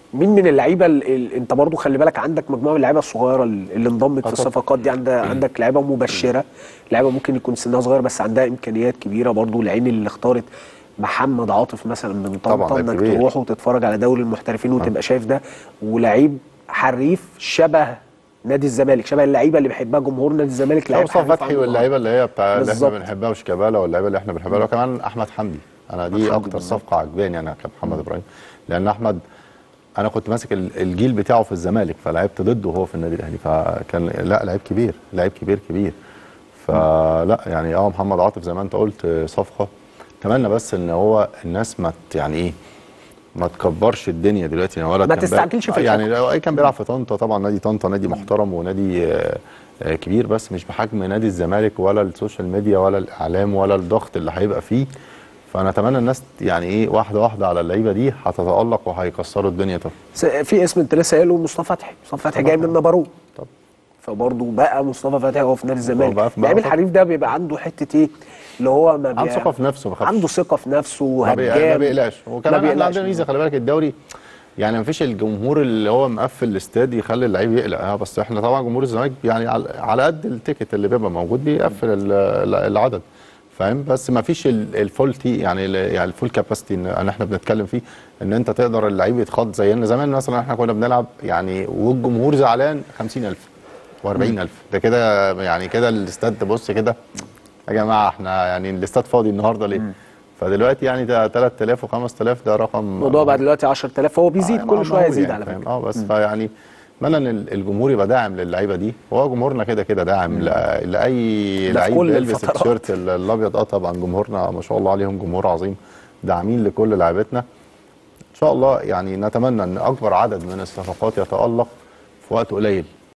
مين من اللعيبه ال- ال- انت برضو خلي بالك عندك مجموعه من اللعيبه الصغيره ال- اللي انضمت في طبعا. الصفقات دي عندك عندك لعيبه مبشره لعيبه ممكن يكون سنها صغير بس عندها امكانيات كبيره برضو العين اللي اختارت محمد عاطف مثلا من طبعا، طنطا لعيب انك كبير. تروح وتتفرج على دوري المحترفين وتبقى شايف ده ولعيب حريف شبه نادي الزمالك شبه اللعيبه اللي بيحبها جمهور نادي الزمالك لا لعيب مصطفى حريف فتحي عنده واللعيبه اللي هي بتاع اللي احنا بالظبط. بنحبها وشيكابالا واللعيبه اللي احنا بنحبها وكمان احمد حمدي انا دي حمدي اكتر بالظبط. صفقه عجباني انا كمحمد ابراهيم لان احمد انا كنت ماسك ال- الجيل بتاعه في الزمالك فلعبت ضده وهو في النادي الاهلي فكان لا لعيب كبير لعيب كبير كبير فلا يعني اه محمد عاطف زي ما انت قلت آه، صفقه اتمنى بس ان هو الناس ما ت- يعني ايه ما تكبرش الدنيا دلوقتي يعني ولد ما كان بيلعب- تستعجلش في يعني الحكم. لو اي كان بيلعب في طنطا طبعا نادي طنطا نادي محترم ونادي آه، آه، كبير بس مش بحجم نادي الزمالك ولا السوشيال ميديا ولا الاعلام ولا الضغط اللي هيبقى فيه فانا اتمنى الناس يعني ايه واحده واحده على اللعيبه دي هتتالق وهيكسروا الدنيا طبعا س- في اسم انت لسه قايله مصطفى فتحي مصطفى فتحي جاي من نبارو طب فبرضه بقى مصطفى فتحي هو في نادي الزمالك بقى في- اللعيب بقى- الحريف ده بيبقى عنده حته ايه اللي هو ما عنده ثقه في نفسه ما بيخافش. عنده ثقه في نفسه ما بي- ما هجام بيقلقش ما وكمان احنا بيقلقش. عندنا ميزه خلي بالك الدوري يعني ما فيش الجمهور اللي هو مقفل الاستاد يخلي اللعيب يقلق اه بس احنا طبعا جمهور الزمالك يعني على على قد التيكت اللي بيبقى موجود بيقفل ال- ال- العدد فاهم بس ما فيش ال- الفول تي يعني ال- يعني الفول كاباسيتي ان إن احنا بنتكلم فيه ان انت تقدر اللعيب يتخض زينا زمان مثلا احنا كنا بنلعب يعني والجمهور زعلان 50000 و40000 ده كده يعني كده الاستاد تبص كده يا جماعه احنا يعني الاستاد فاضي النهارده ليه؟ فدلوقتي يعني ده 3000 و5000 ده رقم الموضوع بقى دلوقتي 10000 هو بيزيد آه، كل شويه معقول يزيد يعني على فاهم؟ فكره اه بس فيعني اتمنى ان ال- الجمهور يبقى داعم للعيبه دي هو جمهورنا كده كده داعم ل- لاي ده في لعيب كل بيلبس الفترات. التيشيرت ال- الابيض اه طبعا جمهورنا ما شاء الله عليهم جمهور عظيم داعمين لكل لعيبتنا ان شاء الله يعني نتمنى ان اكبر عدد من الصفقات يتالق في وقت قليل